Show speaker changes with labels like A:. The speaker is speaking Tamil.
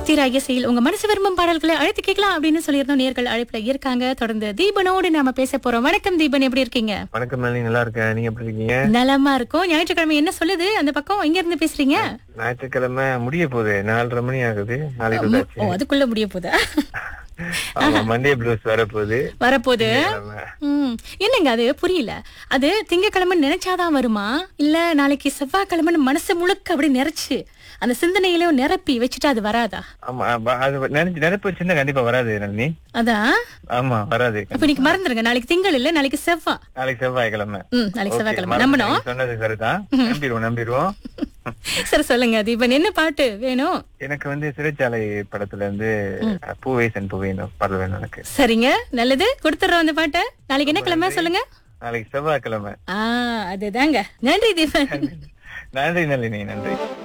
A: சித்திராகிய செயல் உங்க மனசு விரும்பும் பாடல்களை அழைத்து கேட்கலாம் அப்படின்னு சொல்லியிருந்தோம் நேர்கள் அழைப்புல இருக்காங்க தொடர்ந்து தீபனோடு நாம பேச போறோம் வணக்கம் தீபன் எப்படி இருக்கீங்க
B: வணக்கம் மேலி நல்லா இருக்கேன் நீங்க எப்படி இருக்கீங்க
A: நலமா இருக்கும் ஞாயிற்றுக்கிழமை என்ன சொல்லுது அந்த பக்கம் எங்க இருந்து பேசுறீங்க
B: ஞாயிற்றுக்கிழமை முடிய போகுது நாலரை மணி ஆகுது நாளைக்கு
A: ஓ
B: வந்தாச்சு
A: அதுக்குள்ள முடிய போதா
B: ஆமா மண்டே ப்ளூஸ் வரப்போகுது
A: வரப்போகுது
B: திங்கட்கிழமை.
A: ம் என்னங்க அது புரியல அது திங்கக்கிழமை நினைச்சாதான் வருமா இல்ல நாளைக்கு செவ்வாய்க்கிழமைன்னு மனசு முழுக்க அப்படி நிறைச்சு அந்த சிந்தனையிலும் நிரப்பி வச்சுட்டு அது வராதா
B: ஆமா ப- அது நினைச்சு நினைப்பு வச்சிருந்தா கண்டிப்பா வராது நளினி
A: அதான்
B: ஆமா வராது
A: அப்ப இன்னைக்கு மறந்துருங்க நாளைக்கு திங்கள் இல்ல நாளைக்கு செவ்வாய்
B: நாளைக்கு செவ்வாய்க்கிழமை
A: ம் நாளைக்கு
B: Okay,
A: செவ்வாய்க்கிழமை
B: மறந்துட்டேன்.
A: நம்பணும்
B: நீங்க சொன்னது சரிதான் நம்பிடுவோம் நம்பிடுவோம்
A: சரி சொல்லுங்க தீபன் என்ன பாட்டு வேணும்
B: எனக்கு வந்து சிறைச்சாலை படத்துல இருந்து பூவே சென் பூவே பாடல் வேணும் எனக்கு
A: சரிங்க நல்லது கொடுத்துறோம் அந்த பாட்டை நாளைக்கு என்ன கிழமை சொல்லுங்க
B: நாளைக்கு செவ்வாய்க்கிழமை
A: ஆ அதுதாங்க நன்றி தீபன்
B: நன்றி நளினி நன்றி